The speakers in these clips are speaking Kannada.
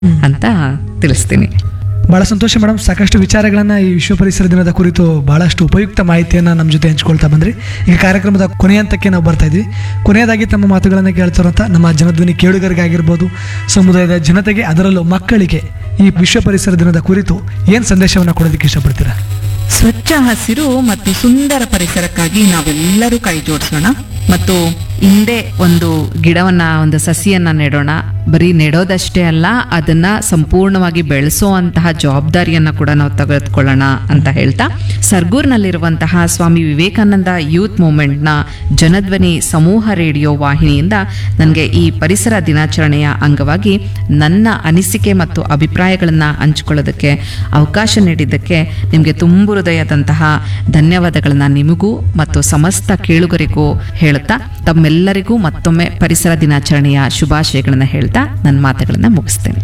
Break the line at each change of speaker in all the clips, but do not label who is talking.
ಅಂತ ತಿಳಿಸ್ತೀನಿ
ಬಹಳ ಸಂತೋಷ ಮೇಡಮ್ ಸಾಕಷ್ಟು ವಿಚಾರಗಳನ್ನ ಈ ವಿಶ್ವ ಪರಿಸರ ದಿನದ ಕುರಿತು ಬಹಳಷ್ಟು ಉಪಯುಕ್ತ ಮಾಹಿತಿಯನ್ನ ನಮ್ಮ ಜೊತೆ ಹಂಚ್ಕೊಳ್ತಾ ಬಂದ್ರಿ ಈಗ ಕಾರ್ಯಕ್ರಮದ ಕೊನೆಯ ಹಂತಕ್ಕೆ ನಾವು ಬರ್ತಾ ಇದ್ವಿ ಕೊನೆಯದಾಗಿ ತಮ್ಮ ಮಾತುಗಳನ್ನು ಕೇಳ್ತಿರುವಂಥ ನಮ್ಮ ಜನಧ್ವನಿ ಕೇಳುಗರಿಗಾಗಿರ್ಬೋದು ಸಮುದಾಯದ ಜನತೆಗೆ ಅದರಲ್ಲೂ ಮಕ್ಕಳಿಗೆ ಈ ವಿಶ್ವ ಪರಿಸರ ದಿನದ ಕುರಿತು ಏನು ಸಂದೇಶವನ್ನು ಕೊಡೋದಕ್ಕೆ ಇಷ್ಟಪಡ್ತೀರಾ
ಸ್ವಚ್ಛ ಹಸಿರು ಮತ್ತು ಸುಂದರ ಪರಿಸರಕ್ಕಾಗಿ ನಾವೆಲ್ಲರೂ ಕೈ ಜೋಡಿಸೋಣ ಮತ್ತು
ಹಿಂದೆ ಒಂದು ಗಿಡವನ್ನ ಒಂದು ಸಸಿಯನ್ನ ನೆಡೋಣ ಬರೀ ನೆಡೋದಷ್ಟೇ ಅಲ್ಲ ಅದನ್ನ ಸಂಪೂರ್ಣವಾಗಿ ಬೆಳೆಸೋ ಜವಾಬ್ದಾರಿಯನ್ನ ಕೂಡ ನಾವು ತೆಗೆದುಕೊಳ್ಳೋಣ ಅಂತ ಹೇಳ್ತಾ ಸರ್ಗೂರ್ನಲ್ಲಿರುವಂತಹ ಸ್ವಾಮಿ ವಿವೇಕಾನಂದ ಯೂತ್ ಮೂವ್ಮೆಂಟ್ನ ಜನಧ್ವನಿ ಸಮೂಹ ರೇಡಿಯೋ ವಾಹಿನಿಯಿಂದ ನನಗೆ ಈ ಪರಿಸರ ದಿನಾಚರಣೆಯ ಅಂಗವಾಗಿ ನನ್ನ ಅನಿಸಿಕೆ ಮತ್ತು ಅಭಿಪ್ರಾಯಗಳನ್ನು ಹಂಚಿಕೊಳ್ಳೋದಕ್ಕೆ ಅವಕಾಶ ನೀಡಿದ್ದಕ್ಕೆ ನಿಮಗೆ ತುಂಬು ಹೃದಯದಂತಹ ಧನ್ಯವಾದಗಳನ್ನ ನಿಮಗೂ ಮತ್ತು ಸಮಸ್ತ ಕೇಳುಗರಿಗೂ ಹೇಳುತ್ತಾ ತಮ್ಮೆಲ್ಲರಿಗೂ ಮತ್ತೊಮ್ಮೆ ಪರಿಸರ ದಿನಾಚರಣೆಯ ಶುಭಾಶಯಗಳನ್ನು ಹೇಳ್ತಾ ನನ್ನ ಮಾತುಗಳನ್ನು ಮುಗಿಸ್ತೇನೆ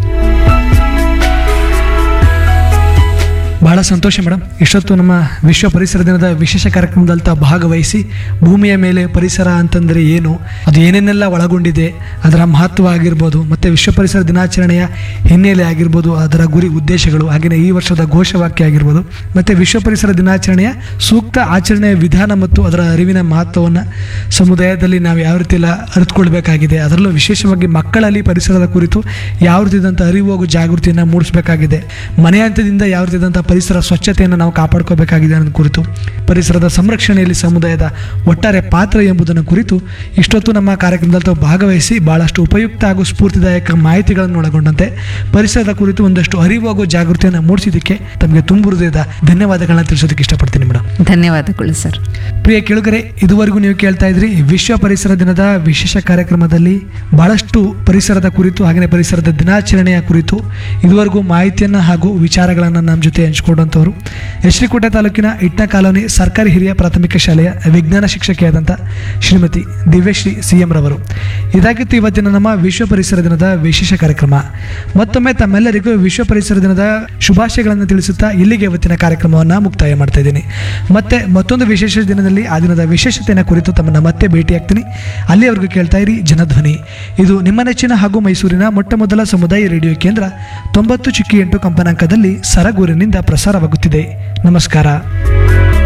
ಬಹಳ ಸಂತೋಷ ಮೇಡಮ್ ಇಷ್ಟೊತ್ತು ನಮ್ಮ ವಿಶ್ವ ಪರಿಸರ ದಿನದ ವಿಶೇಷ ಕಾರ್ಯಕ್ರಮದಲ್ಲಿ ತಾವು ಭಾಗವಹಿಸಿ ಭೂಮಿಯ ಮೇಲೆ ಪರಿಸರ ಅಂತಂದರೆ ಏನು ಅದು ಏನೇನೆಲ್ಲ ಒಳಗೊಂಡಿದೆ ಅದರ ಮಹತ್ವ ಆಗಿರ್ಬೋದು ಮತ್ತು ವಿಶ್ವ ಪರಿಸರ ದಿನಾಚರಣೆಯ ಹಿನ್ನೆಲೆ ಆಗಿರ್ಬೋದು ಅದರ ಗುರಿ ಉದ್ದೇಶಗಳು ಹಾಗೆಯೇ ಈ ವರ್ಷದ ಘೋಷವಾಕ್ಯ ಆಗಿರ್ಬೋದು ಮತ್ತು ವಿಶ್ವ ಪರಿಸರ ದಿನಾಚರಣೆಯ ಸೂಕ್ತ ಆಚರಣೆಯ ವಿಧಾನ ಮತ್ತು ಅದರ ಅರಿವಿನ ಮಹತ್ವವನ್ನು ಸಮುದಾಯದಲ್ಲಿ ನಾವು ಯಾವ ರೀತಿ ಎಲ್ಲ ಅರಿತುಕೊಳ್ಬೇಕಾಗಿದೆ ಅದರಲ್ಲೂ ವಿಶೇಷವಾಗಿ ಮಕ್ಕಳಲ್ಲಿ ಪರಿಸರದ ಕುರಿತು ಯಾವ ರೀತಿಯಾದಂಥ ಅರಿವು ಹಾಗೂ ಜಾಗೃತಿಯನ್ನು ಮೂಡಿಸಬೇಕಾಗಿದೆ ಮನೆ ಹಂತದಿಂದ ಯಾವ ರೀತಿಯಾದಂಥ ಪರಿಸರ ಸ್ವಚ್ಛತೆಯನ್ನು ನಾವು ಕಾಪಾಡ್ಕೋಬೇಕಾಗಿದೆ ಅನ್ನೋದು ಕುರಿತು ಪರಿಸರದ ಸಂರಕ್ಷಣೆಯಲ್ಲಿ ಸಮುದಾಯದ ಒಟ್ಟಾರೆ ಪಾತ್ರ ಎಂಬುದನ್ನು ಕುರಿತು ಇಷ್ಟೊತ್ತು ನಮ್ಮ ಕಾರ್ಯಕ್ರಮದಲ್ಲಿ ತಾವು ಭಾಗವಹಿಸಿ ಬಹಳಷ್ಟು ಉಪಯುಕ್ತ ಹಾಗೂ ಸ್ಫೂರ್ತಿದಾಯಕ ಮಾಹಿತಿಗಳನ್ನು ಒಳಗೊಂಡಂತೆ ಪರಿಸರದ ಕುರಿತು ಒಂದಷ್ಟು ಅರಿವು ಹಾಗೂ ಜಾಗೃತಿಯನ್ನು ಮೂಡಿಸಿದ್ದಕ್ಕೆ ತಮಗೆ ತುಂಬು ಹೃದಯದ ಧನ್ಯವಾದಗಳನ್ನ ತಿಳಿಸೋದಕ್ಕೆ ಇಷ್ಟಪಡ್ತೀನಿ ಮೇಡಮ್
ಧನ್ಯವಾದಗಳು ಸರ್
ಪ್ರಿಯ ಕೇಳುಗರೆ ಇದುವರೆಗೂ ನೀವು ಕೇಳ್ತಾ ಇದ್ರಿ ವಿಶ್ವ ಪರಿಸರ ದಿನದ ವಿಶೇಷ ಕಾರ್ಯಕ್ರಮದಲ್ಲಿ ಬಹಳಷ್ಟು ಪರಿಸರದ ಕುರಿತು ಹಾಗೆಯೇ ಪರಿಸರದ ದಿನಾಚರಣೆಯ ಕುರಿತು ಇದುವರೆಗೂ ಮಾಹಿತಿಯನ್ನು ಹಾಗೂ ವಿಚಾರಗಳನ್ನು ನಮ್ಮ ಜೊತೆ ಹಂಚಿಕೊಂಡಂಥವರು ಯಶ್ರಿಕೋಟೆ ತಾಲೂಕಿನ ಇಟ್ನ ಕಾಲೋನಿ ಸರ್ಕಾರಿ ಹಿರಿಯ ಪ್ರಾಥಮಿಕ ಶಾಲೆಯ ವಿಜ್ಞಾನ ಶಿಕ್ಷಕಿಯಾದಂಥ ಶ್ರೀಮತಿ ದಿವ್ಯಶ್ರೀ ಸಿ ಎಂ ರವರು ಇದಾಗಿತ್ತು ಇವತ್ತಿನ ನಮ್ಮ ವಿಶ್ವ ಪರಿಸರ ದಿನದ ವಿಶೇಷ ಕಾರ್ಯಕ್ರಮ ಮತ್ತೊಮ್ಮೆ ತಮ್ಮೆಲ್ಲರಿಗೂ ವಿಶ್ವ ಪರಿಸರ ದಿನದ ಶುಭಾಶಯಗಳನ್ನು ತಿಳಿಸುತ್ತಾ ಇಲ್ಲಿಗೆ ಇವತ್ತಿನ ಕಾರ್ಯಕ್ರಮವನ್ನು ಮುಕ್ತಾಯ ಮಾಡ್ತಾ ಇದ್ದೀನಿ ಮತ್ತೆ ಮತ್ತೊಂದು ವಿಶೇಷ ದಿನದಲ್ಲಿ ಆ ದಿನದ ವಿಶೇಷತೆಯನ್ನು ಕುರಿತು ತಮ್ಮನ್ನು ಮತ್ತೆ ಭೇಟಿಯಾಗ್ತೀನಿ ಅಲ್ಲಿಯವರೆಗೂ ಕೇಳ್ತಾ ಇರಿ ಜನಧ್ವನಿ ಇದು ನಿಮ್ಮ ನೆಚ್ಚಿನ ಹಾಗೂ ಮೈಸೂರಿನ ಮೊಟ್ಟ ಮೊದಲ ಸಮುದಾಯ ರೇಡಿಯೋ ಕೇಂದ್ರ ತೊಂಬತ್ತು ಚಿಕ್ಕಿ ಎಂಟು ಕಂಪನಾಂಕದಲ್ಲಿ ಸರಗೂರಿನಿಂದ ಪ್ರಸಾರವಾಗುತ್ತಿದೆ ನಮಸ್ಕಾರ